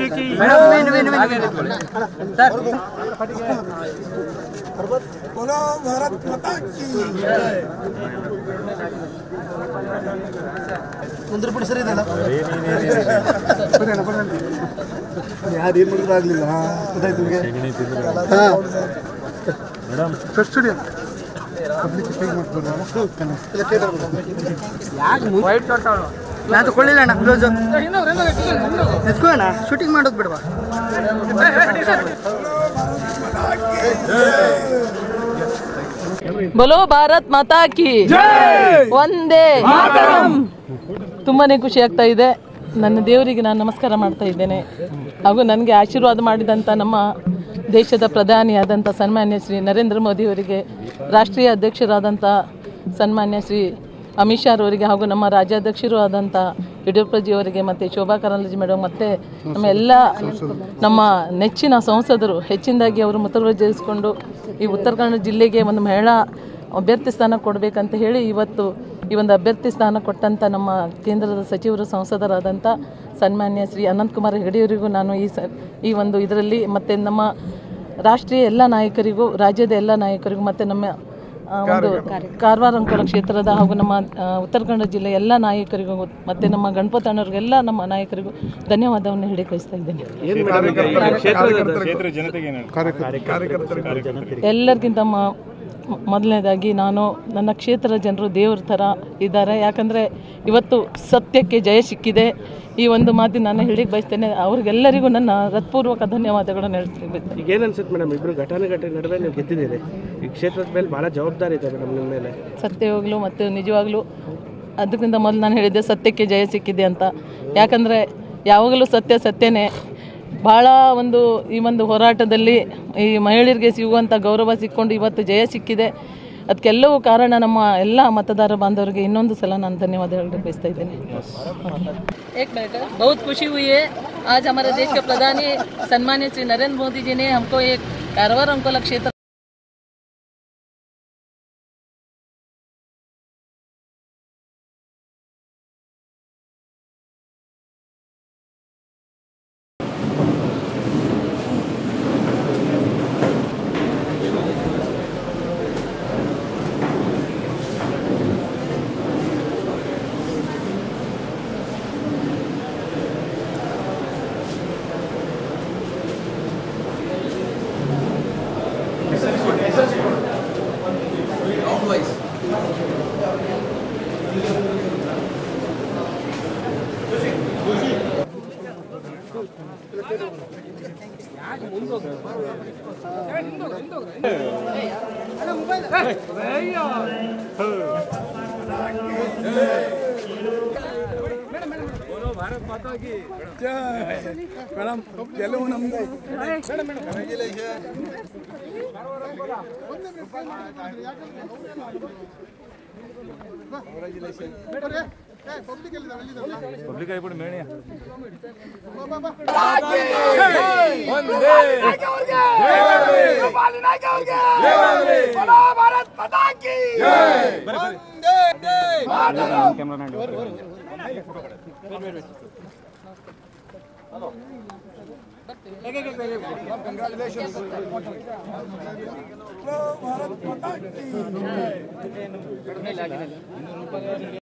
बोलो भारत माता की ಮುಂದ್ರ ಬಿಡಿ ಸರಿ ಇದೆಲ್ಲ ಯಾರು ಏನು ಮಾಡಿದ್ರು ಆಗಲಿಲ್ಲ ಗೊತ್ತಾಯ್ತು ನಿಮಗೆ ಫಸ್ಟ್ ಸ್ಟುಡಿಯೋ ಪಬ್ಲಿಕ್ ಸ್ಪೀಕ್ ನಾನು ತಗೊಳ್ಳಿಲ್ಲ ಅಣ್ಣ ಕ್ಲೋಸ್ ಎತ್ಕೋಣ ಶೂಟಿಂಗ್ ಮಾಡೋದು ಬಿಡವಾ ಬಲೋ ಭಾರತ್ ಮಾತಾ ಕಿ ಒಂದೇ ತುಂಬಾನೇ ಖುಷಿ ಆಗ್ತಾ ಇದೆ ನನ್ನ ದೇವರಿಗೆ ನಾನು ನಮಸ್ಕಾರ ಮಾಡ್ತಾ ಇದ್ದೇನೆ ಹಾಗೂ ನನಗೆ ಆಶೀರ್ವಾದ ಮಾಡಿದಂಥ ನಮ್ಮ ದೇಶದ ಪ್ರಧಾನಿಯಾದಂಥ ಸನ್ಮಾನ್ಯ ಶ್ರೀ ನರೇಂದ್ರ ಮೋದಿಯವರಿಗೆ ರಾಷ್ಟ್ರೀಯ ಅಧ್ಯಕ್ಷರಾದಂಥ ಸನ್ಮಾನ್ಯ ಶ್ರೀ ಅಮಿತ್ ಶಾ ಅವರಿಗೆ ಹಾಗೂ ನಮ್ಮ ರಾಜ್ಯಾಧ್ಯಕ್ಷರು ಆದಂಥ ಯಡಿಯೂರಪ್ಪಜಿಯವರಿಗೆ ಮತ್ತು ಶೋಭಾ ಕರಂದ್ಲಾಜೆ ಮೇಡಮ್ ಮತ್ತು ನಮ್ಮ ಎಲ್ಲ ನಮ್ಮ ನೆಚ್ಚಿನ ಸಂಸದರು ಹೆಚ್ಚಿನದಾಗಿ ಅವರು ಮುತುವರ್ಜಿಸಿಕೊಂಡು ಈ ಉತ್ತರ ಕನ್ನಡ ಜಿಲ್ಲೆಗೆ ಒಂದು ಮಹಿಳಾ ಅಭ್ಯರ್ಥಿ ಸ್ಥಾನ ಕೊಡಬೇಕಂತ ಹೇಳಿ ಇವತ್ತು ಈ ಒಂದು ಅಭ್ಯರ್ಥಿ ಸ್ಥಾನ ಕೊಟ್ಟಂಥ ನಮ್ಮ ಕೇಂದ್ರದ ಸಚಿವರು ಸಂಸದರಾದಂಥ ಸನ್ಮಾನ್ಯ ಶ್ರೀ ಅನಂತಕುಮಾರ್ ಹೆಗಡೆಯವರಿಗೂ ನಾನು ಈ ಸ ಈ ಒಂದು ಇದರಲ್ಲಿ ಮತ್ತು ನಮ್ಮ ರಾಷ್ಟ್ರೀಯ ಎಲ್ಲ ನಾಯಕರಿಗೂ ರಾಜ್ಯದ ಎಲ್ಲ ನಾಯಕರಿಗೂ ಮತ್ತು ನಮ್ಮ ಆ, ಒಂದು ಕಾರವಾರ ಅಂಕೋಲ ಕ್ಷೇತ್ರದ ಹಾಗೂ ನಮ್ಮ ಆ, ಉತ್ತರ ಕನ್ನಡ ಜಿಲ್ಲೆಯ ಎಲ್ಲ ನಾಯಕರಿಗೂ ಮತ್ತು ನಮ್ಮ ಗಣಪತಿ ಅಣ್ಣವ್ರಿಗೆಲ್ಲ ನಮ್ಮ ನಾಯಕರಿಗೂ ಧನ್ಯವಾದವನ್ನು ಹೇಳಿ ಕಳಿಸ್ತಾ ಇದ್ದೇನೆ ಎಲ್ಲರಿಗಿಂತ ಮ- ಮೊದಲನೇದಾಗಿ ನಾನು ನನ್ನ ಕ್ಷೇತ್ರದ ಜನರು ದೇವ್ರ ಥರ ಇದ್ದಾರೆ ಯಾಕಂದರೆ ಇವತ್ತು ಸತ್ಯಕ್ಕೆ ಜಯ ಸಿಕ್ಕಿದೆ ಈ ಒಂದು ಮಾತಿನ ನಾನು ಹೇಳಿಕ್ಕೆ ಬಯಸ್ತೇನೆ ಅವ್ರಿಗೆಲ್ಲರಿಗೂ ನನ್ನ ಹೃತ್ಪೂರ್ವಕ ಧನ್ಯವಾದಗಳನ್ನು ಹೇಳ್ತೀನಿ ಬಯಸ್ತೇನೆ ಈಗ ಏನು ಅನ್ಸುತ್ತೆ ಮೇಡಮ್ ಇಬ್ರು ಘಟಾನುಘಟಿ ನಡುವೆ ನೀವು ಗೆದ್ದಿದ್ದೀರಿ ಈ ಕ್ಷೇತ್ರದ ಮೇಲೆ ಭಾಳ ಜವಾಬ್ದಾರಿ ಇದೆ ಮೇಡಮ್ ನಿಮ್ಮ ಮೇಲೆ ಸತ್ಯವಾಗ್ಲೂ ಮತ್ತು ನಿಜವಾಗ್ಲೂ ಅದಕ್ಕಿಂತ ಮೊದಲು ನಾನು ಹೇಳಿದ್ದೆ ಸತ್ಯಕ್ಕೆ ಜಯ ಸಿಕ್ಕಿದೆ ಅಂತ ಯಾಕಂದರೆ ಯಾವಾಗಲೂ ಸತ್ಯ ಸತ್ಯನೇ ಭಾಳ ಒಂದು ಈ ಒಂದು ಹೋರಾಟದಲ್ಲಿ ಈ ಮಹಿಳೆಯರಿಗೆ ಸಿಗುವಂಥ ಗೌರವ ಸಿಕ್ಕೊಂಡು ಇವತ್ತು ಜಯ ಸಿಕ್ಕಿದೆ ಅದಕ್ಕೆಲ್ಲವೂ ಕಾರಣ ನಮ್ಮ ಎಲ್ಲ ಮತದಾರ ಬಾಂಧವರಿಗೆ ಇನ್ನೊಂದು ಸಲ ನಾನು ಧನ್ಯವಾದ ಹೇಳಕ್ಕೆ ಬಯಸ್ತಾ ಇದ್ದೇನೆ एक मिनट बहुत खुशी हुई है आज हमारे देश के प्रधानी सन्मान्य श्री नरेंद्र मोदी जी ने हमको एक कारवार अंकोला क्षेत्र ಮೇಡಮ್ ಗೆಲುವು ನಮ್ದು ಭಾರತ್ ಮಾತಾ ಕಿ